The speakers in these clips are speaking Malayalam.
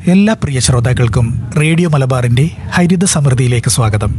എല്ലാ പ്രിയ ശ്രോതാക്കൾക്കും റേഡിയോ മലബാറിന്റെ ഹരിത സമൃദ്ധിയിലേക്ക് സ്വാഗതം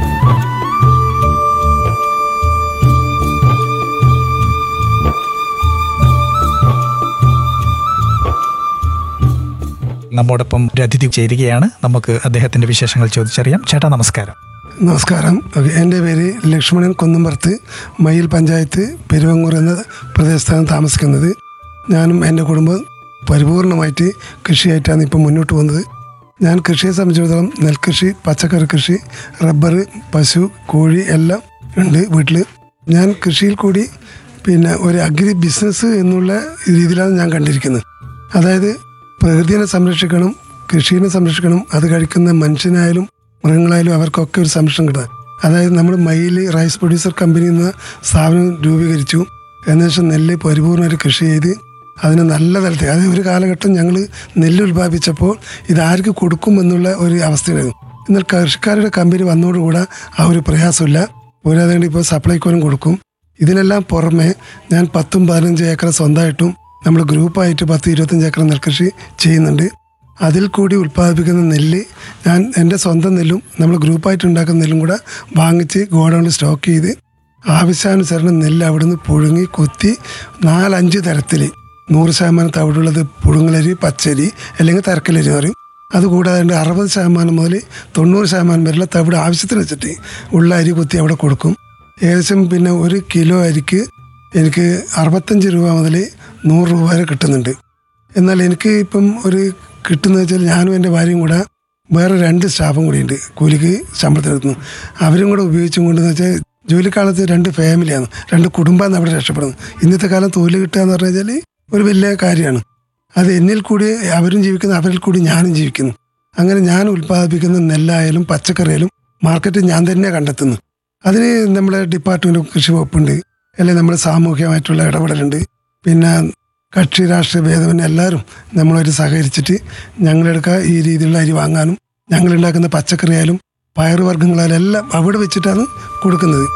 നമ്മോടൊപ്പം ഒരു അതിഥി ചേരുകയാണ് നമുക്ക് അദ്ദേഹത്തിന്റെ വിശേഷങ്ങൾ ചോദിച്ചറിയാം ചേട്ടാ നമസ്കാരം നമസ്കാരം ഓക്കേ, എൻ്റെ പേര് ലക്ഷ്മണൻ കുന്നമ്പുറത്ത് മയിൽ പഞ്ചായത്ത് പെരുവങ്ങൂർ എന്ന പ്രദേശത്താണ് താമസിക്കുന്നത് ഞാനും എൻ്റെ കുടുംബം പരിപൂർണമായിട്ട് കൃഷിയായിട്ടാണ് ഇപ്പം മുന്നോട്ട് പോകുന്നത് ഞാൻ കൃഷിയെ സംബന്ധിച്ചിടത്തോളം നെൽകൃഷി പച്ചക്കറി കൃഷി റബ്ബർ പശു കോഴി എല്ലാം ഉണ്ട് വീട്ടിൽ ഞാൻ കൃഷിയിൽ കൂടി പിന്നെ ഒരു അഗ്രി ബിസിനസ് എന്നുള്ള രീതിയിലാണ് ഞാൻ കണ്ടിരിക്കുന്നത് അതായത് പ്രകൃതിയെ സംരക്ഷിക്കണം കൃഷിയെ സംരക്ഷിക്കണം അത് കഴിക്കുന്ന മനുഷ്യനായാലും മൃഗങ്ങളായാലും അവർക്കൊക്കെ ഒരു സംരക്ഷണം കിട്ടുക അതായത് നമ്മൾ മയിൽ റൈസ് പ്രൊഡ്യൂസർ കമ്പനി എന്ന സ്ഥാപനം രൂപീകരിച്ചു എന്നുവെച്ചാൽ നെല്ല് പരിപൂർണ്ണമായിട്ട് കൃഷി ചെയ്ത് അതിന് നല്ല തലത്തിൽ അതായത് ഒരു കാലഘട്ടം ഞങ്ങൾ നെല്ല് ഉൽപ്പാദിപ്പിച്ചപ്പോൾ ഇത് ആർക്ക് കൊടുക്കും എന്നുള്ള ഒരു അവസ്ഥയായിരുന്നു എന്നാൽ കൃഷിക്കാരുടെ കമ്പനി വന്നതോടുകൂടെ ആ ഒരു പ്രയാസമില്ല പോരാതെ ഇപ്പോൾ സപ്ലൈക്കോനും കൊടുക്കും ഇതിനെല്ലാം പുറമെ ഞാൻ പത്തും പതിനഞ്ച് ഏക്കർ സ്വന്തമായിട്ടും നമ്മൾ ഗ്രൂപ്പായിട്ട് പത്ത് ഇരുപത്തഞ്ച് ഏക്കർ നെൽകൃഷി ചെയ്യുന്നുണ്ട് അതിൽ കൂടി ഉൽപ്പാദിപ്പിക്കുന്ന നെല്ല് ഞാൻ എൻ്റെ സ്വന്തം നെല്ലും നമ്മൾ ഗ്രൂപ്പായിട്ട് ഉണ്ടാക്കുന്ന നെല്ലും കൂടെ വാങ്ങിച്ച് ഗോഡൗണിൽ സ്റ്റോക്ക് ചെയ്ത് ആവശ്യാനുസരണം നെല്ല് അവിടുന്ന് പുഴുങ്ങി കുത്തി നാലഞ്ച് തരത്തിൽ നൂറ് ശതമാനം തവിടുള്ളത് പുഴുങ്ങലരി പച്ചരി അല്ലെങ്കിൽ തരക്കലരി എന്ന് പറയും അതുകൂടാതെ ഉണ്ട് അറുപത് ശതമാനം മുതൽ തൊണ്ണൂറ് ശതമാനം വരെയുള്ള തവിട് ആവശ്യത്തിന് വെച്ചിട്ട് ഉള്ള അരി കുത്തി അവിടെ കൊടുക്കും ഏകദേശം പിന്നെ ഒരു കിലോ അരിക്ക് എനിക്ക് അറുപത്തഞ്ച് രൂപ മുതൽ നൂറ് രൂപ വരെ കിട്ടുന്നുണ്ട് എന്നാൽ എനിക്ക് ഇപ്പം ഒരു കിട്ടുന്നത് വെച്ചാൽ ഞാനും എൻ്റെ ഭാര്യയും കൂടെ വേറെ രണ്ട് സ്റ്റാഫും കൂടി ഉണ്ട് കൂലിക്ക് ശമ്പളത്തിനെടുക്കുന്നു അവരും കൂടെ ഉപയോഗിച്ചും കൊണ്ടെന്ന് വെച്ചാൽ ജോലിക്കാലത്ത് രണ്ട് ഫാമിലിയാണ് രണ്ട് കുടുംബമാണ് അവിടെ രക്ഷപ്പെടുന്നത് ഇന്നത്തെ കാലം തൊഴിൽ കിട്ടുക എന്ന് പറഞ്ഞു കഴിഞ്ഞാൽ ഒരു വലിയ കാര്യമാണ് അത് എന്നിൽ കൂടി അവരും ജീവിക്കുന്നു അവരിൽ കൂടി ഞാനും ജീവിക്കുന്നു അങ്ങനെ ഞാൻ ഉൽപ്പാദിപ്പിക്കുന്ന നെല്ലായാലും പച്ചക്കറിയായാലും മാർക്കറ്റ് ഞാൻ തന്നെ കണ്ടെത്തുന്നു അതിന് നമ്മുടെ ഡിപ്പാർട്ട്മെന്റ് കൃഷി വകുപ്പുണ്ട് അല്ലെങ്കിൽ നമ്മുടെ സാമൂഹികമായിട്ടുള്ള ഇടപെടലുണ്ട് പിന്നെ കക്ഷി രാഷ്ട്രീയ ഭേദമന്യേ എല്ലാവരും നമ്മളൊരു സഹകരിച്ചിട്ട് ഞങ്ങളെടുക്കുക ഈ രീതിയിലുള്ള അരി വാങ്ങാനും ഞങ്ങളുണ്ടാക്കുന്ന പച്ചക്കറിയായാലും പയറുവർഗ്ഗങ്ങളായാലും എല്ലാം അവിടെ വെച്ചിട്ടാണ് കൊടുക്കുന്നത്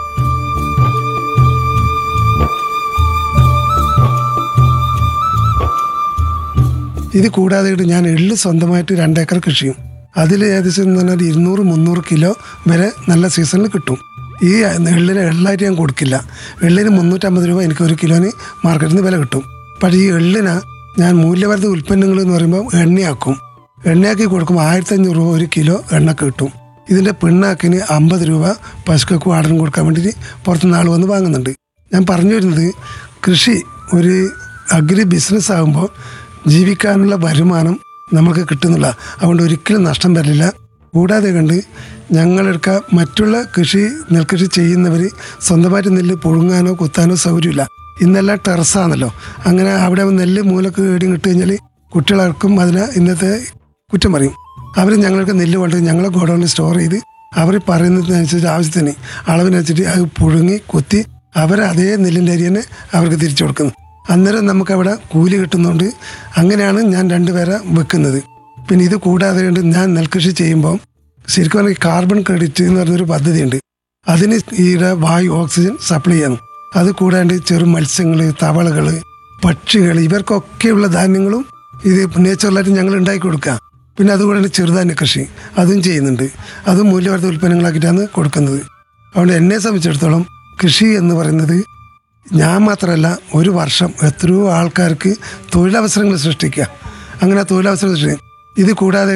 ഇത് കൂടാതെ ഞാൻ എള്ള് സ്വന്തമായിട്ട് രണ്ടേക്കർ കൃഷിയും അതിൽ ഏകദേശം എന്ന് പറഞ്ഞാൽ ഇരുന്നൂറ് മുന്നൂറ് കിലോ വരെ നല്ല സീസണിൽ കിട്ടും ഈ എള്ളിന് എള്ളായിട്ട് ഞാൻ കൊടുക്കില്ല എള്ളിന് മുന്നൂറ്റമ്പത് രൂപ എനിക്ക് ഒരു കിലോന് മാർക്കറ്റിൽ നിന്ന് വില കിട്ടും പക്ഷേ ഈ എള്ളിന് ഞാൻ മൂല്യവർദ്ധിത ഉൽപ്പന്നങ്ങൾ എന്ന് പറയുമ്പോൾ എണ്ണയാക്കും എണ്ണയാക്കി കൊടുക്കുമ്പോൾ ആയിരത്തഞ്ഞൂറ് രൂപ ഒരു കിലോ എണ്ണക്ക് കിട്ടും ഇതിൻ്റെ പിണ്ണാക്കിന് അമ്പത് രൂപ പശുക്കൾക്ക് ആടിനും കൊടുക്കാൻ വേണ്ടിയിട്ട് പുറത്തുനിന്ന് ആൾ വന്ന് വാങ്ങുന്നുണ്ട് ഞാൻ പറഞ്ഞു വരുന്നത് കൃഷി ഒരു അഗ്രി ബിസിനസ് ആകുമ്പോൾ ജീവിക്കാനുള്ള വരുമാനം നമുക്ക് കിട്ടുന്നില്ല അതുകൊണ്ട് ഒരിക്കലും നഷ്ടം വരില്ല കൂടാതെ കണ്ട് ഞങ്ങളെടുക്ക മറ്റുള്ള കൃഷി നെൽകൃഷി ചെയ്യുന്നവർ സ്വന്തമായിട്ട് നെല്ല് പുഴുങ്ങാനോ കുത്താനോ സൗകര്യമില്ല ഇന്നെല്ലാം ടെറസാണല്ലോ അങ്ങനെ അവിടെ നെല്ല് മൂലക്ക് ഏടിയും കിട്ടി കഴിഞ്ഞാൽ കുട്ടികൾക്കും അതിന് ഇന്നത്തെ കുറ്റം പറയും അവർ ഞങ്ങൾക്ക് നെല്ല് കൊണ്ട് ഞങ്ങളെ ഗോഡൗണിൽ സ്റ്റോർ ചെയ്ത് അവർ പറയുന്നതിനനുസരിച്ച് ആവശ്യത്തിന് അളവിനനുസരിച്ച് അത് പുഴുങ്ങി കുത്തി അവർ അതേ നെല്ലിൻ്റെ അരി തന്നെ അവർക്ക് തിരിച്ചു കൊടുക്കുന്നു അന്നേരം നമുക്ക് അവിടെ കൂലി കിട്ടുന്നതുകൊണ്ട് അങ്ങനെയാണ് ഞാൻ രണ്ടുപേരെ വെക്കുന്നത് പിന്നെ ഇത് കൂടാതെ കൊണ്ട് ഞാൻ നെൽകൃഷി ചെയ്യുമ്പോൾ ശരിക്കും പറഞ്ഞാൽ കാർബൺ ക്രെഡിറ്റ് എന്ന് പറഞ്ഞൊരു പദ്ധതിയുണ്ട് അതിന് ഈയുടെ വായു ഓക്സിജൻ സപ്ലൈ ചെയ്യണം അത് കൂടാണ്ട് ചെറു മത്സ്യങ്ങൾ തവളകൾ പക്ഷികൾ ഇവർക്കൊക്കെയുള്ള ധാന്യങ്ങളും ഇത് നേച്ചുറലായിട്ട് ഞങ്ങൾ ഉണ്ടാക്കി കൊടുക്കുക പിന്നെ അതുകൂടാണ്ട് ചെറുധാന്യ കൃഷി അതും ചെയ്യുന്നുണ്ട് അതും മൂല്യവർദ്ധിത ഉൽപ്പന്നങ്ങളാക്കിയിട്ടാണ് കൊടുക്കുന്നത് അതുകൊണ്ട് എന്നെ സംബന്ധിച്ചിടത്തോളം കൃഷി എന്ന് പറയുന്നത് ഞാൻ മാത്രമല്ല ഒരു വർഷം എത്രയോ ആൾക്കാർക്ക് തൊഴിലവസരങ്ങൾ സൃഷ്ടിക്കുക അങ്ങനെ തൊഴിലവസരം സൃഷ്ടിക്കുക ഇത് കൂടാതെ